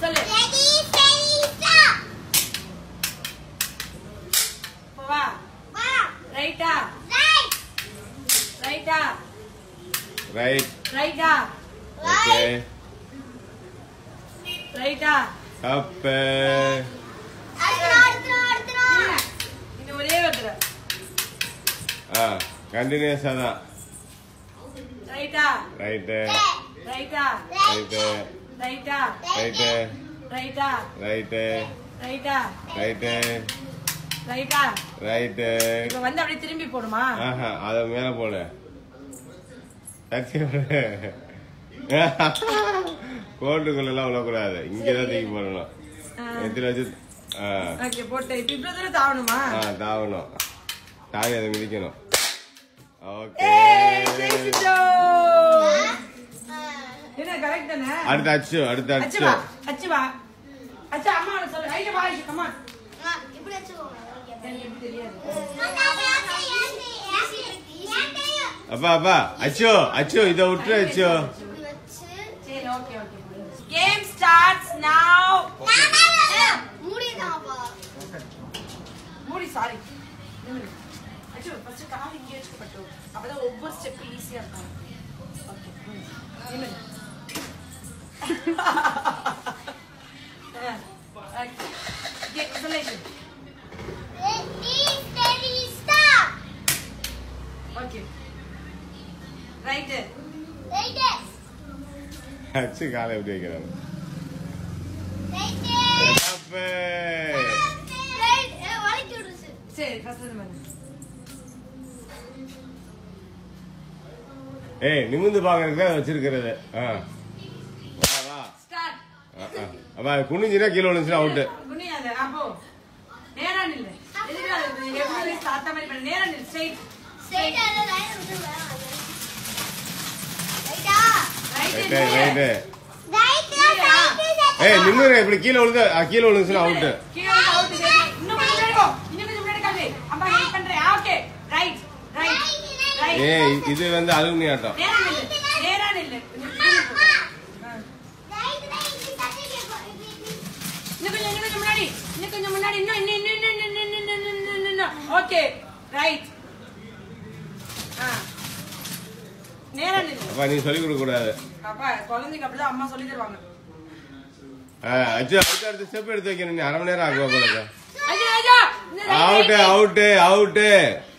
சொல்லு Ready, steady, stop. இப்போ வா வா. ரைட்டா Right. ரைட்டா ரைட் ரைட்டா ஓகே ரைட்டா தப்பு அடுத்து, அடுத்து, அடுத்து. இந்த ஒரே ஒரு தடவை ஆ கண்டினியூஸாக தான் ரைட்டா ரைட்டு ரைட்டா ரைட்டு ரைட்டா ரைட்டு ரைட்டா ரைட்டு ரைட்டா ரைட்டு ரைட்டா ரைட்டு இப்ப வந்து அப்படியே திரும்பி போடுமா ஆஹா அதை மேலே போடு தட்டி விடு கோட்டுக்குள்ளெல்லாம் விழக்கூடாது இங்கே தான் தூக்கி போடணும் எத்திர வச்சு ஆ ஓகே போட்டு இப்ப இவ்வளவு தூரம் தாவணுமா ஆ தாவணும் தாவி அதை மிதிக்கணும் ஓகே ஏய், ஜெயிச்சிட்டோ. என்ன கரெக்ட் தானே அடுத்து அச்சு அடுத்து அச்சு அச்சு வா அச்சு வா அச்சு அம்மா சொல்லு ஐயா வா ஐயா கம்மா ஆ, இப்படி வச்சுக்கோங்க. எனக்கு எப்படி தெரியாது அப்பா அப்பா அச்சோ அச்சோ இதை விட்டுரு அச்சோ இப்படி வச்சு சரி ஓகே ஓகே கேம் ஸ்டார்ட்ஸ் நவ மூடிதான்ப்பா. மூடி சாரி அச்சு ஃபர்ஸ்ட் கால் இங்கே வச்சுக்கப்பட்டு அப்பதான் ஒவ்வொரு ஸ்டெப் ஈஸியா இருக்கும் ஓகே நிமிரு ஓகே சொல்லு Ready, steady, stop. Okay right Right, அச்சு காலை எப்படி வைக்கிறாங்க right, தப்பு right. ஏ, வலிக்கி விடுச்சு. சரி ஃபர்ஸ்ட் இது பண்ணு ஏய் நிமிந்து பாக்குறதுக்கு தான் வச்சிருக்கிறது ஆ வா வா ஸ்டார்ட் ஆ, ஆ. அப்பா குனிஞ்சினா கீழே விழுந்துச்சுன்னா அவுட்டு குனியாத அப்போ நேரா நில்லு எதுக்கு அது எப்படி அந்த மாதிரி பண்ணு நேரா நில்லு ஸ்ட்ரைட் Straight ஆ இல்ல, line விட்டு வேணாம். Right ஆ? ரைட்டு ரைட்டு Right ஆ, right ஆ, ஏய் நிமிரு இப்படி கீழே விழுந்து ஆ, கீழே விழுந்துச்சுன்னா அவுட்டு கீழ அவுட் இன்னும் கொஞ்சம் முன்னாடி போ இன்னும் கொஞ்சம் முன்னாடி காமி அம்மா ஹெல்ப் பண்றேன் ஓகே ரைட் ரைட் ரைட் ஏய் இது வந்து அலுமினி ஆட்டம் நேரா நில்லு நேரா நில்லு கொஞ்சம் கீழ போ. ஆ. Right, right, இப்படி தட்டி கேட்கும். இப்படி, இப்படி. இன்னும் கொஞ்சம் இன்னும் கொஞ்சம் முன்னாடி இன்னும் கொஞ்சம் முன்னாடி இன்னும் இன்னும் இன்னும் இன்னும் இன்னும் இன்னும் இன்னும் இன்னும் இன்னும் இன்னும் ஓகே ரைட் ஆ நேரா நில்லு அப்பா நீ சொல்லிக் கொடுக்க கூடாது அப்பா குழந்தைக்கு அப்படிதான் அம்மா சொல்லி தருவாங்க ஆ, அச்சு அடுத்து அடுத்து ஸ்டெப் எடுத்து வைக்கணும் நீ அரை மணி நேரம் ஆகுவா போல ஐயா ஐயா இந்த right, out right, right. Out out